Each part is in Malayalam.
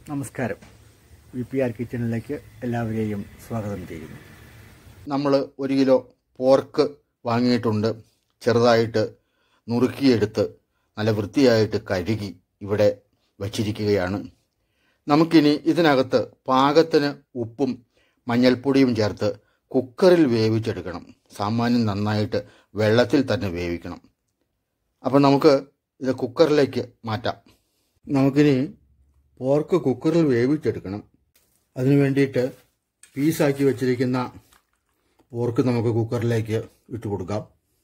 നമസ്കാരം വി പി ആർ കിച്ചണിലേക്ക് എല്ലാവരെയും സ്വാഗതം ചെയ്യുന്നു നമ്മൾ ഒരു കിലോ പോർക്ക് വാങ്ങിയിട്ടുണ്ട് ചെറുതായിട്ട് നുറുക്കിയെടുത്ത് നല്ല വൃത്തിയായിട്ട് കഴുകി ഇവിടെ വച്ചിരിക്കുകയാണ് നമുക്കിനി ഇതിനകത്ത് പാകത്തിന് ഉപ്പും മഞ്ഞൾപ്പൊടിയും ചേർത്ത് കുക്കറിൽ വേവിച്ചെടുക്കണം സാമാന്യം നന്നായിട്ട് വെള്ളത്തിൽ തന്നെ വേവിക്കണം അപ്പം നമുക്ക് ഇത് കുക്കറിലേക്ക് മാറ്റാം നമുക്കിനി പോർക്ക് കുക്കറിൽ വേവിച്ചെടുക്കണം അതിനു വേണ്ടിയിട്ട് പീസാക്കി വെച്ചിരിക്കുന്ന പോർക്ക് നമുക്ക് കുക്കറിലേക്ക് ഇട്ട് കൊടുക്കാം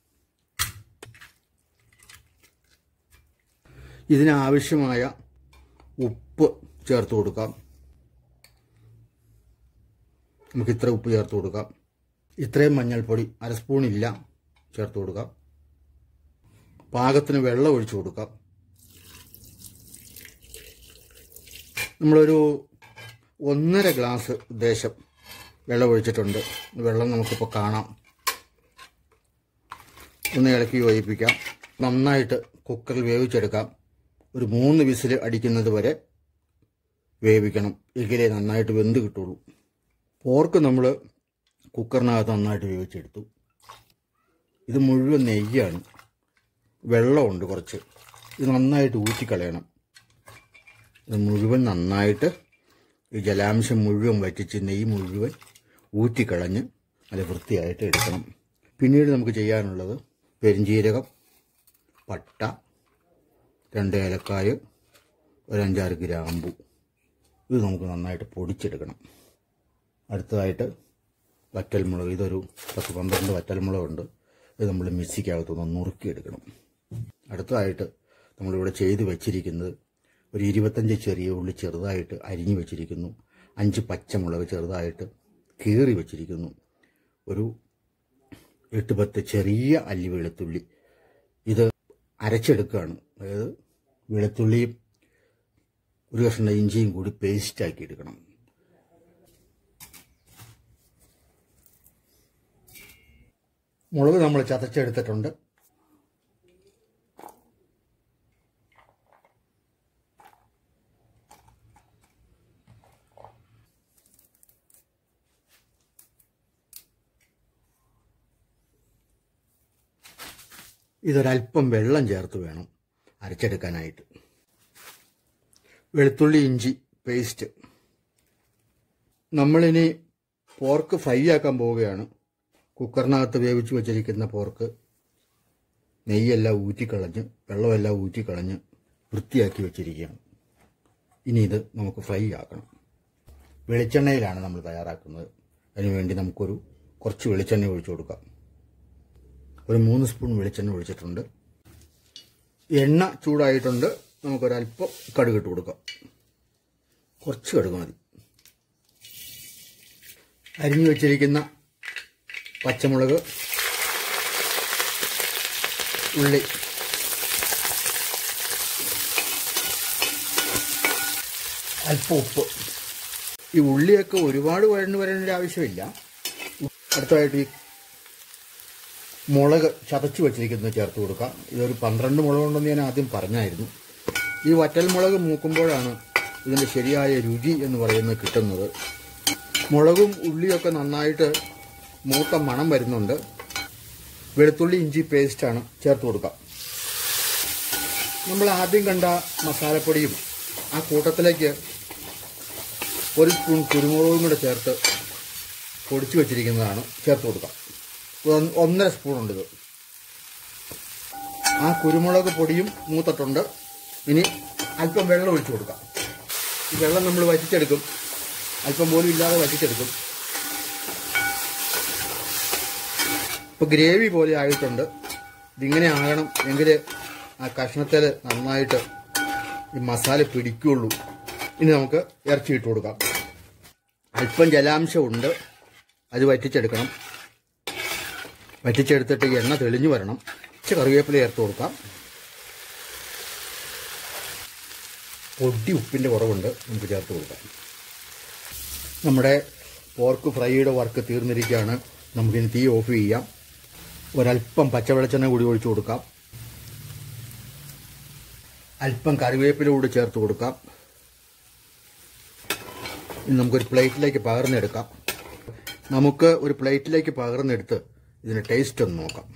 ഇതിനാവശ്യമായ ഉപ്പ് ചേർത്ത് കൊടുക്കാം നമുക്ക് ഇത്ര ഉപ്പ് ചേർത്ത് കൊടുക്കാം ഇത്രയും മഞ്ഞൾപ്പൊടി അര സ്പൂൺ ഇല്ല ചേർത്ത് കൊടുക്കാം പാകത്തിന് വെള്ളം ഒഴിച്ചു കൊടുക്കാം നമ്മളൊരു ഒന്നര ഗ്ലാസ് ഉദ്ദേശം വെള്ളം ഒഴിച്ചിട്ടുണ്ട് വെള്ളം നമുക്കിപ്പോൾ കാണാം ഒന്ന് ഇളക്കി യോജിപ്പിക്കാം നന്നായിട്ട് കുക്കറിൽ വേവിച്ചെടുക്കാം ഒരു മൂന്ന് വിസിൽ അടിക്കുന്നത് വരെ വേവിക്കണം എങ്കിലേ നന്നായിട്ട് വെന്ത് കിട്ടുള്ളൂ പോർക്ക് നമ്മൾ കുക്കറിനകത്ത് നന്നായിട്ട് വേവിച്ചെടുത്തു ഇത് മുഴുവൻ നെയ്യാണ് വെള്ളമുണ്ട് കുറച്ച് ഇത് നന്നായിട്ട് ഊറ്റിക്കളയണം ഇത് മുഴുവൻ നന്നായിട്ട് ഈ ജലാംശം മുഴുവൻ വറ്റിച്ച് നെയ്യ് മുഴുവൻ ഊറ്റിക്കളഞ്ഞ് നല്ല വൃത്തിയായിട്ട് എടുക്കണം പിന്നീട് നമുക്ക് ചെയ്യാനുള്ളത് പെരിഞ്ജീരകം പട്ട രണ്ട് ഏലക്കായ ഒരു അഞ്ചാറ് ഗ്രാമ്പു ഇത് നമുക്ക് നന്നായിട്ട് പൊടിച്ചെടുക്കണം അടുത്തതായിട്ട് വറ്റൽമുളക് ഇതൊരു പത്ത് പന്ത്രണ്ട് വറ്റൽമുളകുണ്ട് ഇത് നമ്മൾ മിക്സിക്കകത്തുനിന്ന് നുറുക്കിയെടുക്കണം അടുത്തതായിട്ട് നമ്മളിവിടെ ചെയ്ത് വെച്ചിരിക്കുന്നത് ഒരു ഇരുപത്തഞ്ച് ചെറിയ ഉള്ളി ചെറുതായിട്ട് അരിഞ്ഞു വെച്ചിരിക്കുന്നു അഞ്ച് പച്ചമുളക് ചെറുതായിട്ട് കീറി വെച്ചിരിക്കുന്നു ഒരു എട്ട് പത്ത് ചെറിയ അല്ലി വെളുത്തുള്ളി ഇത് അരച്ചെടുക്കുകയാണ് അതായത് വെളുത്തുള്ളിയും ഒരു കഷ്ണം ഇഞ്ചിയും കൂടി പേസ്റ്റാക്കി എടുക്കണം മുളക് നമ്മൾ ചതച്ചെടുത്തിട്ടുണ്ട് ഇതൊരല്പം വെള്ളം ചേർത്ത് വേണം അരച്ചെടുക്കാനായിട്ട് വെളുത്തുള്ളി ഇഞ്ചി പേസ്റ്റ് നമ്മളിനി പോർക്ക് ഫ്രൈ ആക്കാൻ പോവുകയാണ് കുക്കറിനകത്ത് വേവിച്ച് വെച്ചിരിക്കുന്ന പോർക്ക് നെയ്യെല്ലാം ഊറ്റിക്കളഞ്ഞ് വെള്ളമെല്ലാം ഊറ്റിക്കളഞ്ഞ് വൃത്തിയാക്കി വെച്ചിരിക്കുകയാണ് ഇനി ഇത് നമുക്ക് ഫ്രൈ ആക്കണം വെളിച്ചെണ്ണയിലാണ് നമ്മൾ തയ്യാറാക്കുന്നത് അതിനുവേണ്ടി നമുക്കൊരു കുറച്ച് വെളിച്ചെണ്ണ ഒഴിച്ചു കൊടുക്കാം ഒരു മൂന്ന് സ്പൂൺ വെളിച്ചെണ്ണ ഒഴിച്ചിട്ടുണ്ട് എണ്ണ ചൂടായിട്ടുണ്ട് നമുക്കൊരല്പം കടുക് ഇട്ട് കൊടുക്കാം കുറച്ച് കടുക് മതി അരിഞ്ഞു വെച്ചിരിക്കുന്ന പച്ചമുളക് ഉള്ളി അല്പം ഉപ്പ് ഈ ഉള്ളിയൊക്കെ ഒരുപാട് വഴന്നു വരേണ്ട ആവശ്യമില്ല അടുത്തതായിട്ട് ഈ മുളക് ചതച്ച് വെച്ചിരിക്കുന്നത് ചേർത്ത് കൊടുക്കാം ഇതൊരു പന്ത്രണ്ട് മുളകുണ്ടെന്ന് ഞാൻ ആദ്യം പറഞ്ഞായിരുന്നു ഈ വറ്റൽ മുളക് മൂക്കുമ്പോഴാണ് ഇതിൻ്റെ ശരിയായ രുചി എന്ന് പറയുന്നത് കിട്ടുന്നത് മുളകും ഉള്ളിയൊക്കെ നന്നായിട്ട് മൂത്ത മണം വരുന്നുണ്ട് വെളുത്തുള്ളി ഇഞ്ചി പേസ്റ്റാണ് ചേർത്ത് കൊടുക്കുക നമ്മൾ ആദ്യം കണ്ട മസാലപ്പൊടിയും ആ കൂട്ടത്തിലേക്ക് ഒരു സ്പൂൺ കുരുമുളകും കൂടെ ചേർത്ത് പൊടിച്ചു വെച്ചിരിക്കുന്നതാണ് ചേർത്ത് കൊടുക്കുക ഒന്ന് ഒന്നര സ്പൂണുണ്ട് ഇത് ആ കുരുമുളക് പൊടിയും മൂത്തിട്ടുണ്ട് ഇനി അല്പം വെള്ളം ഒഴിച്ചു കൊടുക്കാം ഈ വെള്ളം നമ്മൾ വറ്റിച്ചെടുക്കും അല്പം പോലും ഇല്ലാതെ വറ്റിച്ചെടുക്കും ഇപ്പോൾ ഗ്രേവി പോലെ ആയിട്ടുണ്ട് ഇതിങ്ങനെ ആകണം എങ്കിൽ ആ കഷ്ണത്തിൽ നന്നായിട്ട് ഈ മസാല പിടിക്കുള്ളൂ ഇനി നമുക്ക് ഇറച്ചി ഇട്ട് കൊടുക്കാം അല്പം ജലാംശമുണ്ട് അത് വറ്റിച്ചെടുക്കണം വറ്റിച്ചെടുത്തിട്ട് എണ്ണ തെളിഞ്ഞു വരണം ഇച്ച കറിവേപ്പില ചേർത്ത് കൊടുക്കാം പൊടി ഉപ്പിൻ്റെ കുറവുണ്ട് നമുക്ക് ചേർത്ത് കൊടുക്കാം നമ്മുടെ പോർക്ക് ഫ്രൈയുടെ വർക്ക് തീർന്നിരിക്കുകയാണ് നമുക്കിനി തീ ഓഫ് ചെയ്യാം ഒരല്പം പച്ചവെളിച്ചെണ്ണ കൂടി ഒഴിച്ചു കൊടുക്കാം അല്പം കറിവേപ്പില കൂടി ചേർത്ത് കൊടുക്കാം ഇനി നമുക്കൊരു പ്ലേറ്റിലേക്ക് പകർന്നെടുക്കാം നമുക്ക് ഒരു പ്ലേറ്റിലേക്ക് പകർന്നെടുത്ത് ഇതിന്റെ ടേസ്റ്റ് ഒന്ന് നോക്കാം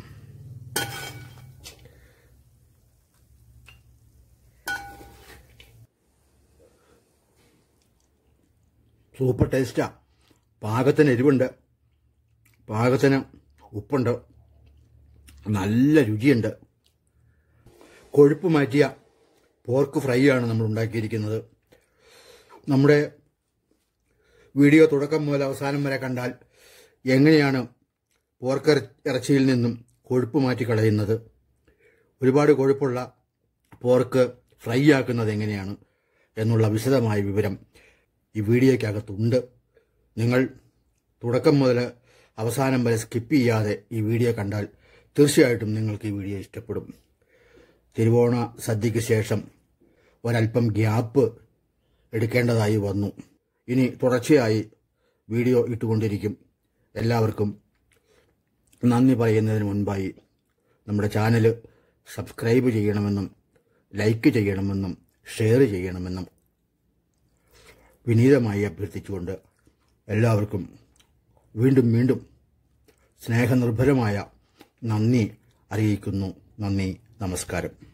സൂപ്പർ ടേസ്റ്റാ പാകത്തിന് എരിവുണ്ട് പാകത്തിന് ഉപ്പുണ്ട് നല്ല രുചിയുണ്ട് കൊഴുപ്പ് മാറ്റിയ പോർക്ക് ഫ്രൈ ആണ് നമ്മൾ ഉണ്ടാക്കിയിരിക്കുന്നത് നമ്മുടെ വീഡിയോ തുടക്കം മുതൽ അവസാനം വരെ കണ്ടാൽ എങ്ങനെയാണ് പോർക്ക് ഇറച്ചിയിൽ നിന്നും കൊഴുപ്പ് മാറ്റി കളയുന്നത് ഒരുപാട് കൊഴുപ്പുള്ള പോർക്ക് ഫ്രൈ ആക്കുന്നത് എങ്ങനെയാണ് എന്നുള്ള വിശദമായ വിവരം ഈ വീഡിയോയ്ക്കകത്തുണ്ട് നിങ്ങൾ തുടക്കം മുതൽ അവസാനം വരെ സ്കിപ്പ് ചെയ്യാതെ ഈ വീഡിയോ കണ്ടാൽ തീർച്ചയായിട്ടും നിങ്ങൾക്ക് ഈ വീഡിയോ ഇഷ്ടപ്പെടും തിരുവോണ സദ്യയ്ക്ക് ശേഷം ഒരല്പം ഗ്യാപ്പ് എടുക്കേണ്ടതായി വന്നു ഇനി തുടർച്ചയായി വീഡിയോ ഇട്ടുകൊണ്ടിരിക്കും എല്ലാവർക്കും നന്ദി പറയുന്നതിന് മുൻപായി നമ്മുടെ ചാനൽ സബ്സ്ക്രൈബ് ചെയ്യണമെന്നും ലൈക്ക് ചെയ്യണമെന്നും ഷെയർ ചെയ്യണമെന്നും വിനീതമായി അഭ്യർത്ഥിച്ചുകൊണ്ട് എല്ലാവർക്കും വീണ്ടും വീണ്ടും സ്നേഹനിർഭരമായ നന്ദി അറിയിക്കുന്നു നന്ദി നമസ്കാരം